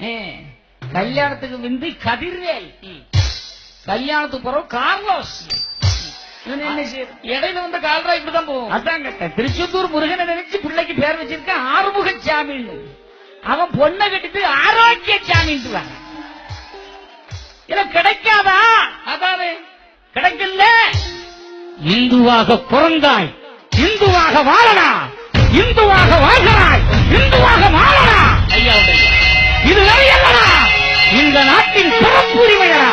ஏ, கல்யாணத்துக்கு முந்தி கதிர்வேல் கல்யாணத்துக்கு பிறகு கார்லோஸ் இவன் என்ன செய்யுது? இடையில வந்த கால்ரா இப்படிதான் போகும் அதான் கேட்டேன் திருச்செந்தூர் முருகனை நினைச்சு பிள்ளைக்கு பேர் வச்சிருக்கான் ஆறுமுக சாமின்னு அவன் பொண்ணை கட்டிட்டு ஆரோக்கிய சாமின்னு இல்ல கிடைக்காதா அதானே கிடைக்கல இந்துவாக பிறந்தாய் இந்துவாக வாழலாம் இந்துவாக வாழ்கிறாய் இந்துவாக வாழலாம் ஐயா இது வெறியல்லடா இந்த நாட்டின் சிறப்புரிமையா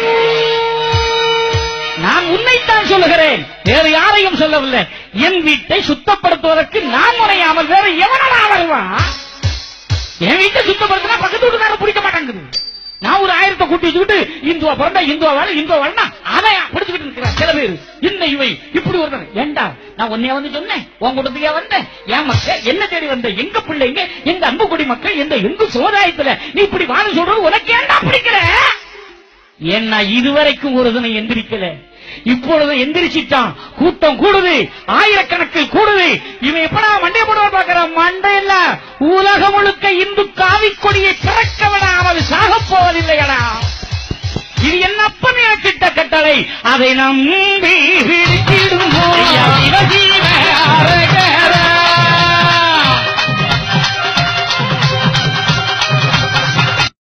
நான் உன்னைத்தான் சொல்லுகிறேன் வேறு யாரையும் சொல்லவில்லை என் வீட்டை சுத்தப்படுத்துவதற்கு நான் முனையாமல் வேற எவனடா வருவான் என் வீட்டை சுத்தப்படுத்தினா பக்கத்து வீட்டுக்காரன் பிடிக்க மாட்டாங்குது நான் ஒரு ஆயிரத்தை கூட்டி வச்சுக்கிட்டு இந்துவா பிறந்தா இந்துவா வேலை இந்துவா வேலைனா அதை பிடிச்சுக்கிட்டு இருக்கிறான் சில பேர் இன்ன இவை இப்படி ஒரு ஏண்டா நான் உன்னைய வந்து சொன்னேன் உன் கூட்டத்துக்கே வந்தேன் என் மக்கள் என்ன தேடி வந்த எங்க பிள்ளைங்க எங்க அன்பு குடி மக்கள் எந்த எங்க சமுதாயத்துல நீ இப்படி வாழ சொல்றது உனக்கு ஏண்டா பிடிக்கல ஏன்னா இதுவரைக்கும் ஒரு தினம் எந்திரிக்கல இப்பொழுது எந்திரிச்சிட்டான் கூட்டம் கூடுது ஆயிரக்கணக்கில் கூடுது இவன் எப்படா மண்டை போடுவா பாக்குறான் மண்டை இல்ல உலகம் முழுக்க இந்து காவிக்கொடியை பிறக்க விடாமல் சாக போவதில்லையடா இது என் அப்பனே கிட்ட கட்டளை அதை நம்பி விழித்திடுவோம்